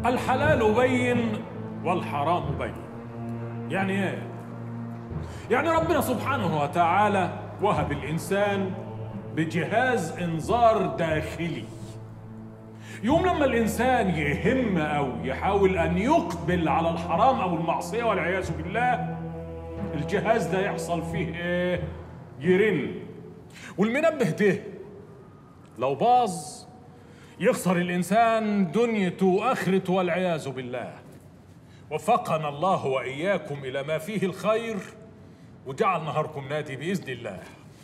الحلال بين والحرام بين يعني ايه يعني ربنا سبحانه وتعالى وهب الانسان بجهاز انذار داخلي يوم لما الانسان يهم او يحاول ان يقبل على الحرام او المعصيه والعياذ بالله الجهاز ده يحصل فيه ايه يرن والمنبه ده لو باظ يخسر الانسان دنيته واخرته والعياذ بالله وفقنا الله واياكم الى ما فيه الخير وجعل نهاركم نادي باذن الله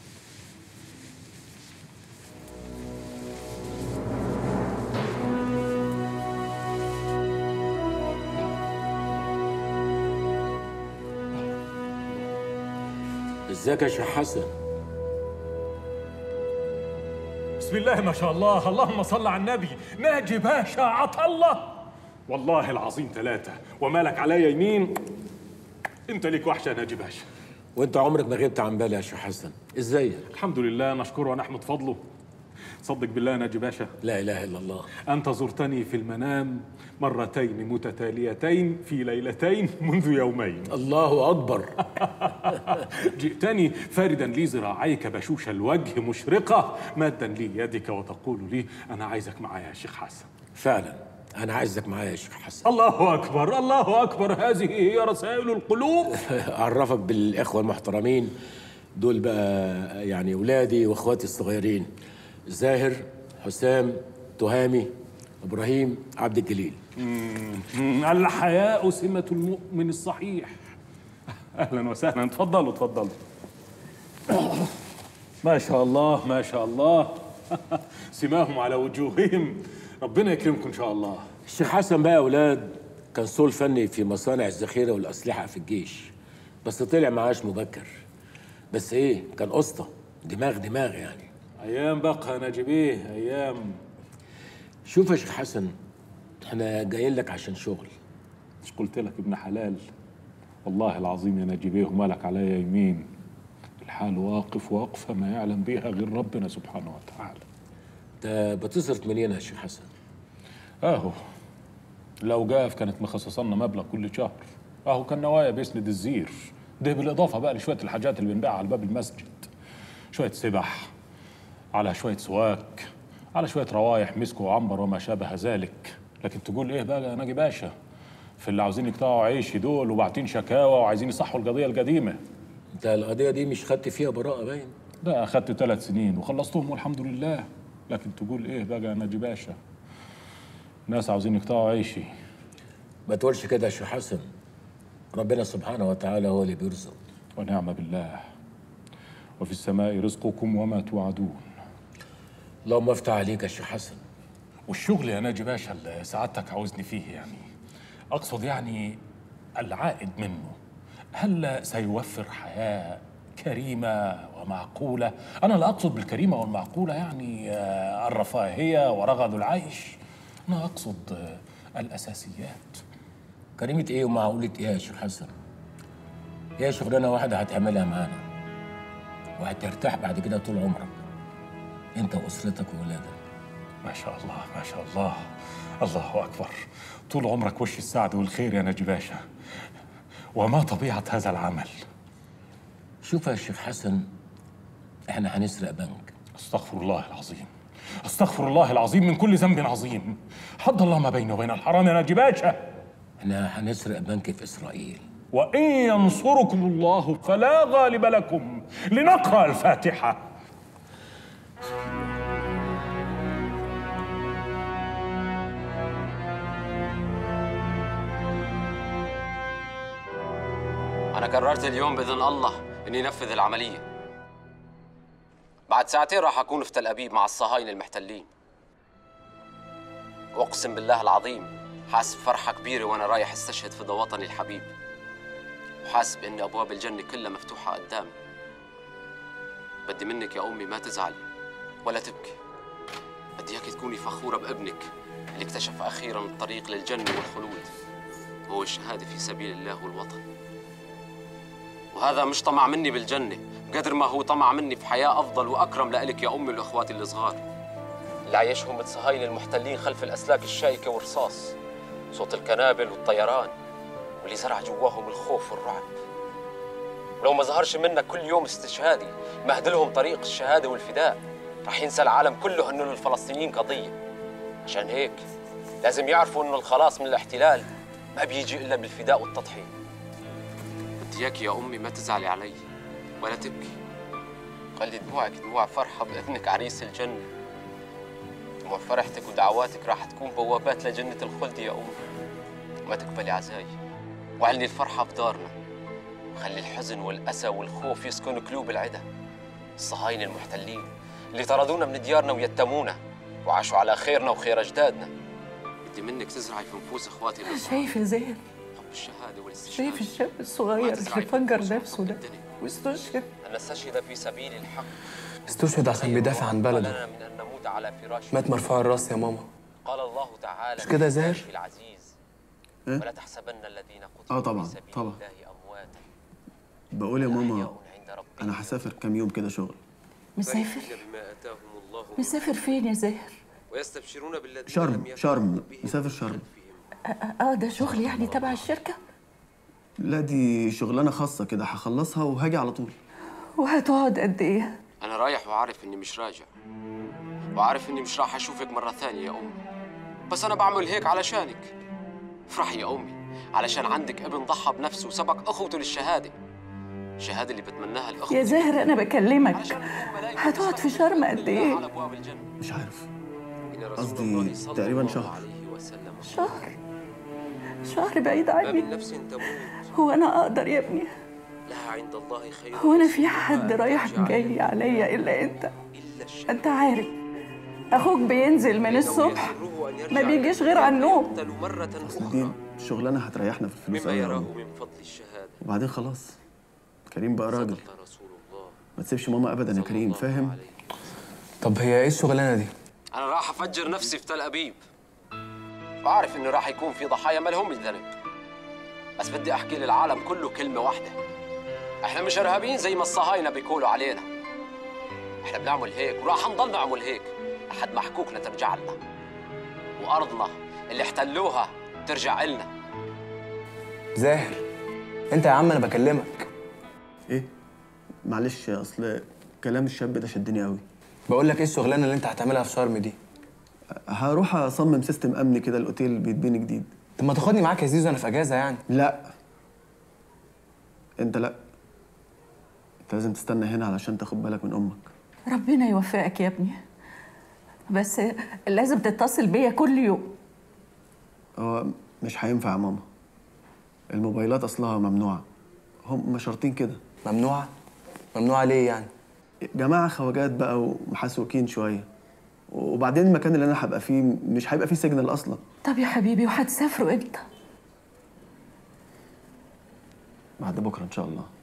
ازيك يا شيخ حسن بسم الله ما شاء الله اللهم صل على النبي ناجي باشا عطا الله والله العظيم ثلاثة ومالك عليا يمين انت ليك وحشة يا ناجي باشا وانت عمرك ما غبت عن بالي يا شيخ حسن ازيك الحمد لله نشكره ونحمد فضله صدق بالله يا ناجي باشا لا اله الا الله أنت زرتني في المنام مرتين متتاليتين في ليلتين منذ يومين الله اكبر جئتني فاردا لي ذراعيك بشوش الوجه مشرقة مادا لي يدك وتقول لي أنا عايزك معايا يا شيخ حسن فعلا انا عايزك معايا يا شيخ حسن الله أكبر الله أكبر هذه هي رسائل القلوب اعرفك بالاخوه المحترمين دول بقى يعني اولادي واخواتي الصغيرين زاهر حسام تهامي ابراهيم عبد الجليل مم، الحياء سمة المؤمن الصحيح أهلا وسهلا تفضلوا تفضلوا ما شاء الله ما شاء الله سماهم على وجوههم ربنا يكرمكم إن شاء الله الشيخ حسن بقى يا اولاد كان صول فني في مصانع الذخيره والاسلحه في الجيش بس طلع معاش مبكر بس ايه كان قسطه دماغ دماغ يعني أيام بقى نجيبيه أيام شوف يا شيخ حسن احنا جايين لك عشان شغل مش قلت لك ابن حلال والله العظيم يا نجيبيه ومالك عليا يمين الحال واقف واقفة ما يعلم بها غير ربنا سبحانه وتعالى انت بتصرف منين يا شيخ حسن اهو الاوقاف كانت مخصصه لنا مبلغ كل شهر اهو كان نوايا بيسند الزير ده بالاضافه بقى لشويه الحاجات اللي بنبيعها على باب المسجد شويه سبح على شويه سواك على شويه روايح مسك وعنبر وما شابه ذلك لكن تقول ايه بقى يا ناجي باشا في اللي عاوزين يقطعوا عيشي دول وبعتين شكاوى وعايزين يصحوا القضيه القديمه انت القضيه دي مش خدت فيها براءه باين ده اخدت ثلاث سنين وخلصتهم والحمد لله لكن تقول ايه بقى يا ناجي باشا ناس عاوزين يقطعوا عيشي ما تقولش كده يا شيخ حسن ربنا سبحانه وتعالى هو اللي بيرزق ونعم بالله وفي السماء رزقكم وما توعدون اللهم افتح عليك يا شيخ حسن والشغل يا ناجي باشا اللي سعادتك عاوزني فيه يعني اقصد يعني العائد منه هل سيوفر حياه كريمه ومعقوله انا لا اقصد بالكريمه والمعقوله يعني آه، الرفاهيه ورغد العيش انا اقصد آه، الاساسيات كريمة ايه ومعقولة ايه يا شيخ حسن هي شغلانة واحدة هتعملها معانا وهترتاح بعد كده طول عمرك انت واسرتك وولادك ما شاء الله ما شاء الله الله أكبر طول عمرك وش السعد والخير يا نجي باشا وما طبيعة هذا العمل شوف يا شيخ حسن احنا هنسرق بنك استغفر الله العظيم استغفر الله العظيم من كل ذنب عظيم حد الله ما بيني وبين الحرام يا نجي باشا احنا هنسرق بنك في اسرائيل وإن ينصركم الله فلا غالب لكم لنقرأ الفاتحة أنا قررت اليوم بإذن الله إني أنفذ العملية بعد ساعتين راح أكون في تل أبيب مع الصهاينة المحتلين وأقسم بالله العظيم حاسس بفرحة كبيرة وأنا رايح استشهد في وطني الحبيب وحاسس بإن أبواب الجنة كلها مفتوحة قدامي بدي منك يا أمي ما تزعلي ولا تبكي بدي إياك تكوني فخورة بابنك اللي اكتشف أخيرا الطريق للجنة والخلود هو الشهادة في سبيل الله والوطن وهذا مش طمع مني بالجنة بقدر ما هو طمع مني في حياة أفضل وأكرم لإلك يا أمي وإخواتي الصغار اللي عايشهم الصهاينة المحتلين خلف الأسلاك الشائكة والرصاص صوت الكنابل والطيران واللي زرع جواهم الخوف والرعب ولو ما ظهرش منك كل يوم استشهادي مهدلهم طريق الشهادة والفداء راح ينسى العالم كله انه للفلسطينيين قضية عشان هيك لازم يعرفوا انه الخلاص من الاحتلال ما بيجي الا بالفداء والتضحية بدي اياك يا امي ما تزعلي علي ولا تبكي خلي دموعك دموع فرحة بابنك عريس الجنة دموع فرحتك ودعواتك راح تكون بوابات لجنة الخلد يا أمي ما تقبلي عزاي وعلني الفرحة بدارنا خلي الحزن والأسى والخوف يسكنوا قلوب العدا الصهاينة المحتلين اللي طردونا من ديارنا ويتمونا وعاشوا على خيرنا وخير أجدادنا بدي منك تزرعي في نفوس إخواتي الأصغر شايف يا زاهر حب الشهادة والاستشهاد شايف الشاب ما الصغير تزرعي اللي في فجر نفوسهم نفسه حب ده الدنيا. واستشهد أن استشهد في سبيل الحق استشهد عشان بيدافع عن بلده لنا من أن نموت على فراش مات مرفوع الراس يا ماما قال الله تعالى مش كده يا في زاهر؟ كتابه العزيز إيه؟ ولا تحسبن الذين قتلوا آه طبعاً، في سبيل طبعاً. الله أمواتا بقول يا بل ماما أحياء عند ربهم انا هسافر كام يوم كده شغل مسافر فرحين بما آتاهم الله من مسافر فين يا زاهر ويستبشرون بالذين شرم لم يلحقوا شرم بهم مسافر شرم خلفهم. اه ده شغل يعني تبع الشركة لا دي شغلانه خاصه كده هخلصها وهاجي على طول وهتقعد قد ايه أنا رايح وعارف إني مش راجع وعارف إني مش راح أشوفك مرة ثانية يا أمي بس أنا بعمل هيك علشانك افرحي يا أمي علشان عندك ابن ضحى بنفسه وسبق أخوته للشهادة الشهادة اللي بتمناها الأخوة يا زاهر انا بكلمك علشان نكون ملايكة هتقعد في تسبح شرم بحمد قد الله ايه على أبواب الجنة مش عارف إن رسول قصدي الله صلى تقريباً الله شهر. عليه وسلم شهر شهر بعيد ما من عني نفس تموت هو انا اقدر يا ابني لها عند الله خير هو انا في نصيبها حد رايح ترجع جاي عليا الا انت إلا الشهادة انت عارف اخوك بينزل من الصبح ما بيجيش غير على النوم مرة دي أخرى شغلانه هتريحنا في الفلوس مما أوي يا يراه ماما. من فضل الشهادة وبعدين خلاص كريم بقى راجل صدق رسول الله ما تسيبش ماما ابدا يا صلى كريم الله فاهم عليه. طب هي ايه الشغلانه دي أنا راح أفجر نفسي في تل أبيب وعارف إنه راح يكون في ضحايا ما لهم ذنب بس بدي أحكي للعالم كله كلمة واحدة إحنا مش إرهابيين زي ما الصهاينة بيقولوا علينا إحنا بنعمل هيك وراح نضل نعمل هيك لحد ما حقوقنا ترجع لنا وأرضنا اللي احتلوها ترجع إلنا زاهر انت يا عم انا بكلمك ايه معلش اصل كلام الشاب ده شدني قوي بقول لك ايه الشغلانه اللي انت هتعملها في شرم دي هروح اصمم سيستم امني كده الاوتيل بيتبني جديد طب ما تاخدني معاك يا زيزو انا في اجازه يعني لا انت لا انت لازم تستنى هنا علشان تاخد بالك من امك ربنا يوفقك يا ابني بس لازم تتصل بيا كل يوم هو مش هينفع يا ماما الموبايلات اصلها ممنوعه هم شرطين كده ممنوعه ممنوعه ليه يعني جماعه خواجات بقى ومحسوكين شويه وبعدين المكان اللي انا هبقى فيه مش هيبقى فيه سيجنال اصلا طب يا حبيبي وهتسافروا امتى بعد بكره ان شاء الله